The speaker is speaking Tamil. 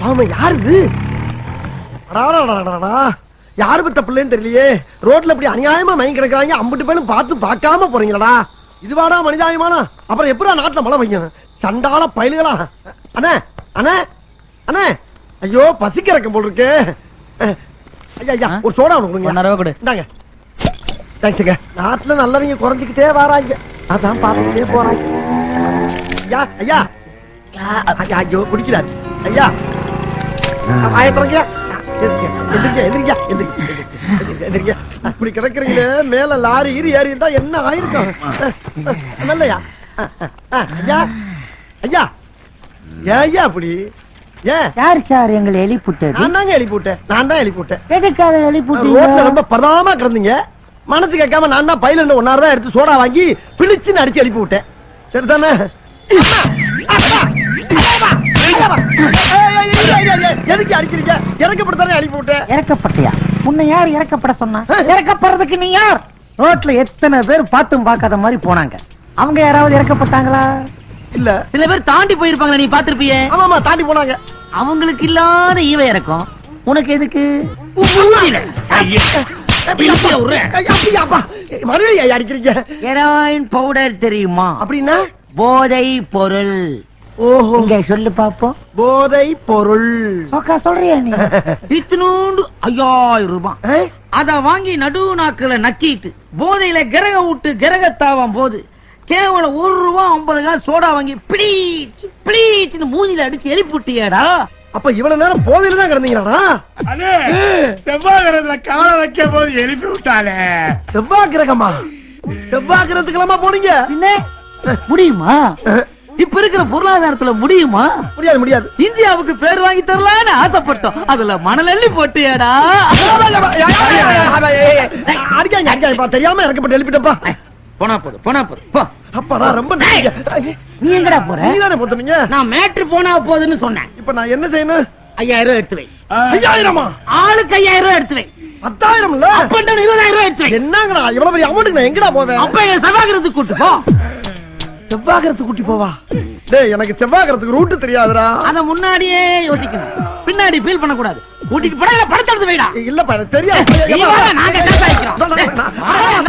அவன் யாரு இது அடாடாடாடாடா. யாரு பத்த பிள்ளைன்னு தெரியலையே ரோட்ல இப்படி அநியாயமா மயங்கி கிடக்குறாங்க அம்பிட்டு பேரும் பார்த்து பார்க்காம போறீங்களடா இதுவாடா மனிதாயமானா அப்புறம் எப்படா நாட்டுல மழை பெய்யும் சண்டால பயலுகளா அண்ணே அண்ணே அண்ணே ஐயோ பசிக்க இறக்கம் போல் இருக்கு அஹ், ஐயா ஐயா ஆ? ஒரு சோடா ஒன்று கொடுங்க ஒன்னரை ரூபா கொடு இந்தாங்க தேங்க்ஸுங்க நாட்டுல நல்லவங்க குறைஞ்சிக்கிட்டே வராங்க அதான் பார்த்துக்கிட்டே போறாங்க ஐயா ஐயா ஐயா ஐயோ குடிக்கிறாரு ஐயா ஆயத்திரங்க எந்திரிக்க எந்திரிக்க எந்திரிக்க எந்திரிக்க இப்படி கிடக்குறீங்களே மேல லாரி ஈரி ஏறி இருந்தா என்ன ஆயிருக்கும் நல்லையா ஐயா ஐயா ஏன் ஐயா அப்படி ஏன் யார் சார் எங்களை எழுப்பிட்டது நான் தாங்க எழுப்பி விட்டேன் நான் தான் எழுப்பி விட்டேன் எதுக்காக ரோட்ல எழுப்பிட்டீங்க ரொம்ப பதாம கிடந்தீங்க மனசு கேட்காம நான் தான் பையில இருந்து ஒன்னாயிரம் ரூபாய் எடுத்து சோடா வாங்கி பிழிச்சுன்னு அடிச்சு எழுப்பி விட்டேன் சரிதானே அம்மா! அப்பா! ஐயாவா! ஏய், ஏய், ஏய், ஏய், ஏய், ஏய், எதுக்கு அடிக்கிறீங்க இறக்கப்பட்டு எழுப்பி விட்டேன் இறக்கப்பட்டியா உன்னை யார் இறக்கப்பட சொன்னா இறக்கப்படுறதுக்கு நீ யார் ரோட்ல எத்தனை பேர் பார்த்தும் பார்க்காத மாதிரி போனாங்க அவங்க யாராவது இறக்கப்பட்டாங்களா இல்ல சில பேர் தாண்டி போயிருப்பாங்களா நீ பாத்திருப்பியே ஆமாமா தாண்டி போனாங்க அவங்களுக்கு இல்லாத ஈவ இறக்கம் உனக்கு எதுக்கு இழுப்பியா விடுறேன். ஐயா, அப்படியா, அப்பா? மறுபடியும் ஐயா அடிக்கிறீங்க ஹெராயின் பவுடர் தெரியுமா அப்படின்னா போதை பொருள் ஓஹோ இங்க சொல்லு பாப்போம் போதை பொருள் சோக்கா சொல்றியா நீ இத்தினூண்டு ஐயாயிரம் ரூபாய் ஆ? அத வாங்கி நடு நாக்குல நக்கிட்டு போதையில கிரக விட்டு கிரகத்தாவாம் போது கேவலம் ஒரு ரூபா ஐம்பது காசு சோடா வாங்கி பிளீச் பிளீச்னு மூஞ்சில அடிச்சு எழுப்பி விட்டியாடா அப்ப இவ்வளவு நேரம் போதையில தான் கிடந்தீங்களாடா அண்ணே செவ்வாய்க்கிரத்துல காலை வைக்க போது எழுப்பி விட்டாளே செவ்வாய் கிரகமா செவ்வாய் கிரகத்துக்கெல்லாமா போனீங்க பின்ன முடியுமா இப்ப இருக்கிற பொருளாதாரத்துல முடியுமா முடியாது முடியாது இந்தியாவுக்கு பேர் வாங்கி தரலான்னு ஆசைப்பட்டோம் அதுல மணல் அள்ளி போட்டியாடா அடிக்காங்க அடிக்காங்கப்பா தெரியாம இறக்கப்பட்டு எழுப்பிட்டப்பா போனா போதும் போனா போதும் போ அப்பாடா ரொம்ப நன்றிங்க. நீ எங்கடா போற நீதானே பொத்துனீங்க நான் மேட்ரு போனா போதுன்னு சொன்னேன் இப்ப நான் என்ன செய்யணும் ஐயாயிரம் ரூபாய் எடுத்து வை ஐயாயிரமா ஆளுக்கு ஐயாயிரம் ரூபாய் எடுத்து வை பத்தாயிரம் இல்ல அப்ப down இருபதாயிரம் ரூபாய் எடுத்து வை என்னங்கடா இவ்வளவு பெரிய அமௌண்ட்டுக்கு நான் எங்கடா போவேன் அப்ப என் சபாகிரத்துக்கு கூட்டு போ செவ்வாகரத்துக்கு கூட்டி போவா டேய் எனக்கு செவ்வாகரத்துக்கு ரூட் தெரியாதுடா அத முன்னாடியே யோசிக்கணும் பின்னாடி ஃபீல் பண்ண கூடாது கூட்டிட்டு படல படத்தை எடுத்து வைடா இல்லப்பா எனக்கு தெரியாது நீ வா, நாங்க பேச வைக்கிறோம். நான், நான், நான்,